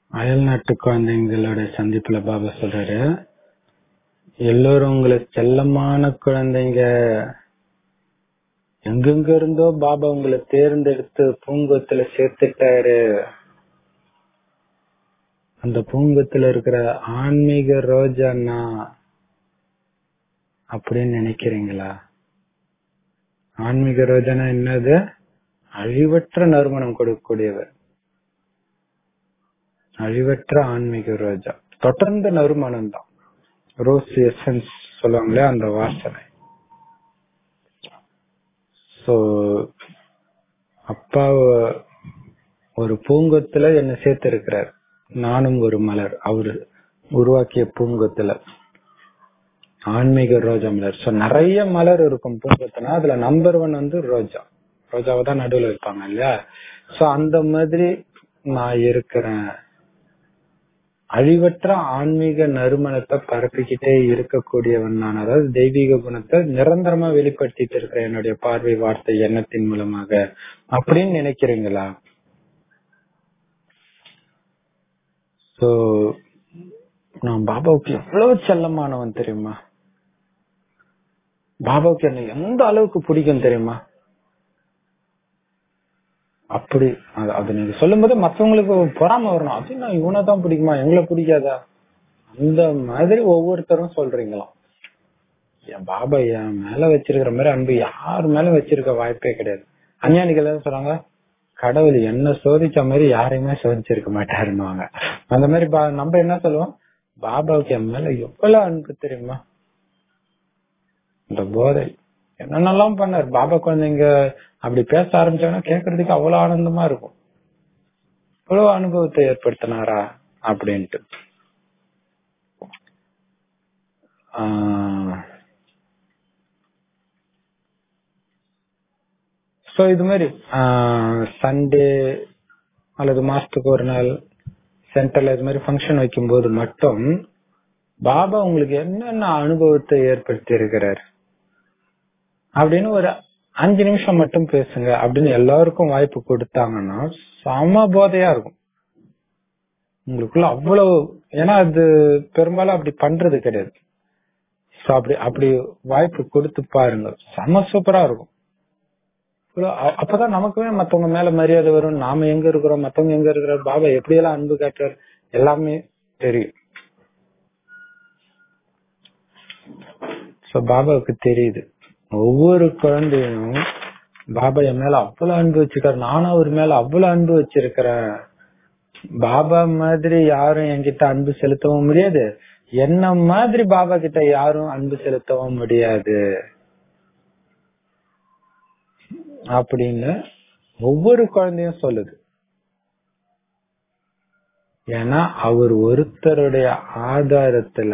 அயல்நாட்டு குழந்தைங்களோட சந்திப்புல பாபா சொல்றாரு எல்லோரும் உங்களை செல்லமான குழந்தைங்க எங்கெங்க இருந்தோ பாபா உங்களை தேர்ந்தெடுத்து பூங்கத்துல சேர்த்துட்டாரு அந்த பூங்கத்துல இருக்கிற ஆன்மீக ரோஜானா அப்படின்னு நினைக்கிறீங்களா ஆன்மீக ரோஜானா என்னது அழிவற்ற நறுமணம் கொடுக்கக்கூடியவர் அழிவற்ற ஆன்மீக ரோஜா தொடர்ந்த நறுமணம் தான் ரோஸ் எசன்ஸ் சொல்லுவாங்களே அந்த வாசனை சோ அப்பா ஒரு பூங்கத்துல என்ன சேர்த்து இருக்கிறார் நானும் ஒரு மலர் அவரு உருவாக்கிய பூங்கத்துல ஆன்மீக ரோஜா மலர் சோ நிறைய மலர் இருக்கும் பூங்கத்துனா அதுல நம்பர் ஒன் வந்து ரோஜா ரோஜாவை தான் நடுவில் இருப்பாங்க இல்லையா சோ அந்த மாதிரி நான் இருக்கிறேன் அழிவற்ற ஆன்மீக நறுமணத்தை பரப்பிக்கிட்டே இருக்கக்கூடியவன் நான் அதாவது தெய்வீக குணத்தை நிரந்தரமா வெளிப்படுத்திட்டு இருக்கிறேன் என்னுடைய பார்வை வார்த்தை எண்ணத்தின் மூலமாக அப்படின்னு நினைக்கிறீங்களா சோ நான் பாபாவுக்கு எவ்வளவு செல்லமானவன் தெரியுமா பாபாவுக்கு என்ன எந்த அளவுக்கு பிடிக்கும் தெரியுமா அப்படி அது அது நீங்க சொல்லும் போது மத்தவங்களுக்கு பொறாம வரணும் அது நான் இவனை தான் பிடிக்குமா எங்களை பிடிக்காதா அந்த மாதிரி ஒவ்வொருத்தரும் சொல்றீங்களாம் என் பாபா என் மேல வச்சிருக்கிற மாதிரி அன்பு யார் மேல வச்சிருக்க வாய்ப்பே கிடையாது அஞ்ஞானிகள் என்ன சொல்றாங்க கடவுள் என்ன சோதிச்ச மாதிரி யாரையுமே சோதிச்சிருக்க மாட்டாருன்னுவாங்க அந்த மாதிரி பா- நம்ம என்ன சொல்லுவோம் பாபாவுக்கு என் மேல எவ்வளவு அன்பு தெரியுமா இந்த போதை என்னென்னலாம் பண்ணார் பாபா குழந்தைங்க அப்படி பேச ஆரம்பிச்சாங்கன்னா கேக்குறதுக்கு அவ்வளவு ஆனந்தமா இருக்கும் இவ்வளவு அனுபவத்தை ஏற்படுத்தினாரா அப்படின்ட்டு சோ இது மாதிரி சண்டே அல்லது மாசத்துக்கு ஒரு நாள் சென்டர்ல இது மாதிரி ஃபங்க்ஷன் வைக்கும்போது மட்டும் பாபா உங்களுக்கு என்னென்ன அனுபவத்தை ஏற்படுத்தி இருக்கிறார் அப்படின்னு ஒரு அஞ்சு நிமிஷம் மட்டும் பேசுங்க அப்படின்னு எல்லாருக்கும் வாய்ப்பு கொடுத்தாங்கன்னா சம போதையா இருக்கும் உங்களுக்குள்ள அவ்வளவு ஏன்னா அது பெரும்பாலும் அப்படி பண்றது கிடையாது So, அப்படி அப்படி வாய்ப்பு கொடுத்து பாருங்க செம சூப்பரா இருக்கும் இவ்வளவு அ- அப்பதான் நமக்குமே மத்தவங்க மேல மரியாதை வரும் நாம எங்க இருக்கிறோம் மத்தவங்க எங்க இருக்கிறோம் பாபா எப்படி எல்லாம் அன்பு காட்டுறார் எல்லாமே தெரியும் சோ பாபாவுக்கு தெரியுது ஒவ்வொரு குழந்தையும் பாபா என் மேல அவ்வளவு அன்பு வச்சிருக்காரு நானும் அவர் மேல அவ்வளவு அன்பு வச்சிருக்கிறேன் பாபா மாதிரி யாரும் என்கிட்ட அன்பு செலுத்தவும் முடியாது என்ன மாதிரி பாபா கிட்ட யாரும் அன்பு செலுத்தவும் முடியாது அப்படின்னு ஒவ்வொரு குழந்தையும் சொல்லுது ஏன்னா அவர் ஒருத்தருடைய ஆதாரத்துல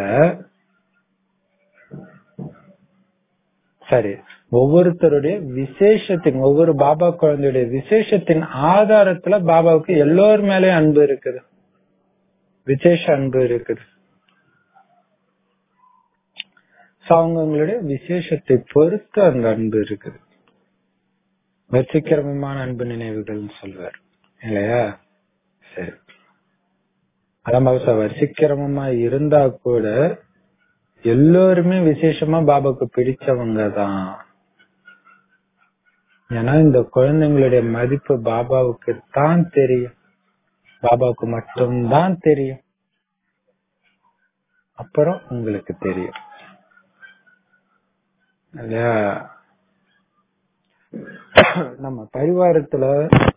சரி ஒவ்வொருத்தருடைய விசேஷத்தின் ஒவ்வொரு பாபா குழந்தையுடைய விசேஷத்தின் ஆதாரத்துல பாபாவுக்கு எல்லோர் மேலயும் அன்பு இருக்குது விசேஷ அன்பு இருக்குது So, அவங்கவங்களுடைய விசேஷத்தை பொறுத்து அந்த அன்பு இருக்குது வச்சிக்கிரமமான அன்பு நினைவுகள் சொல்வார் இல்லையா சரி அதான் பாபா வசிக்கிரமமா இருந்தா கூட எல்லோருமே விசேஷமா பாபாவுக்கு பிடிச்சவங்க தான் ஏன்னா இந்த குழந்தைங்களுடைய மதிப்பு பாபாவுக்கு தான் தெரியும் பாபாவுக்கு மட்டும்தான் தெரியும் அப்புறம் உங்களுக்கு தெரியும் இல்லையா நம்ம பரிவாரத்துல